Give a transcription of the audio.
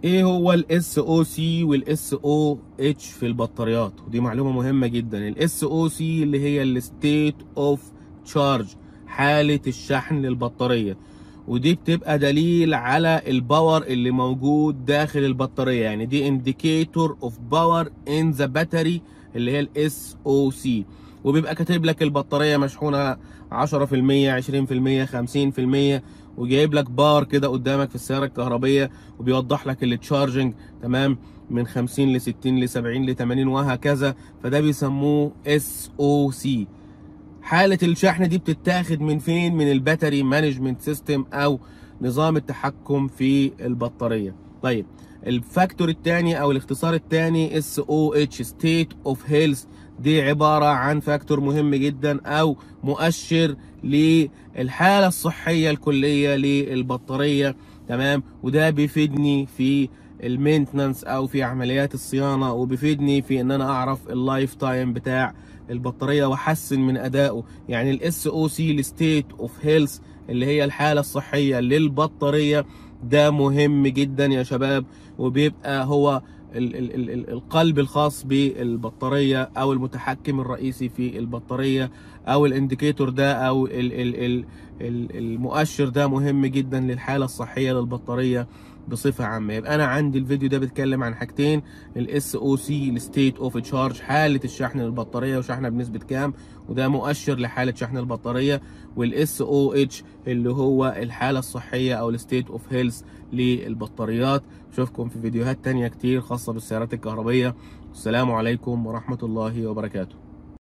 ايه هو الاس او سي والاس او اتش في البطاريات ودي معلومه مهمه جدا الاس او سي اللي هي الستيت اوف تشارج حاله الشحن للبطاريه ودي بتبقى دليل على الباور اللي موجود داخل البطاريه يعني دي انديكيتور اوف باور ان ذا باتري اللي هي الاس او سي وبيبقى كاتب لك البطاريه مشحونه 10% 20% 50% وجايب لك بار كده قدامك في السياره الكهربيه وبيوضح لك التشارجنج تمام من 50 ل 60 ل 70 ل 80 وهكذا فده بيسموه اس او سي حاله الشحن دي بتتاخد من فين من الباتري مانجمنت سيستم او نظام التحكم في البطاريه طيب الفاكتور الثاني او الاختصار الثاني اس او اتش ستيت اوف هيلث دي عباره عن فاكتور مهم جدا او مؤشر للحاله الصحيه الكليه للبطاريه تمام وده بيفيدني في المينتنانس او في عمليات الصيانه وبيفيدني في ان انا اعرف اللايف تايم بتاع البطاريه واحسن من ادائه يعني الاس او سي الستيت اوف هيلث اللي هي الحاله الصحيه للبطاريه ده مهم جدا يا شباب وبيبقى هو ال ال ال ال القلب الخاص بالبطاريه او المتحكم الرئيسي في البطاريه او الانديكيتور ده او ال ال ال ال المؤشر ده مهم جدا للحاله الصحيه للبطاريه بصفه عامه يبقى انا عندي الفيديو ده بيتكلم عن حاجتين الاس او سي الستيت اوف تشارج حاله الشحن للبطاريه وشحنها بنسبه كام وده مؤشر لحاله شحن البطاريه والاس او اتش اللي هو الحاله الصحيه او الستيت اوف هيلث للبطاريات اشوفكم في فيديوهات تانية كتير خاصه بالسيارات الكهربيه السلام عليكم ورحمه الله وبركاته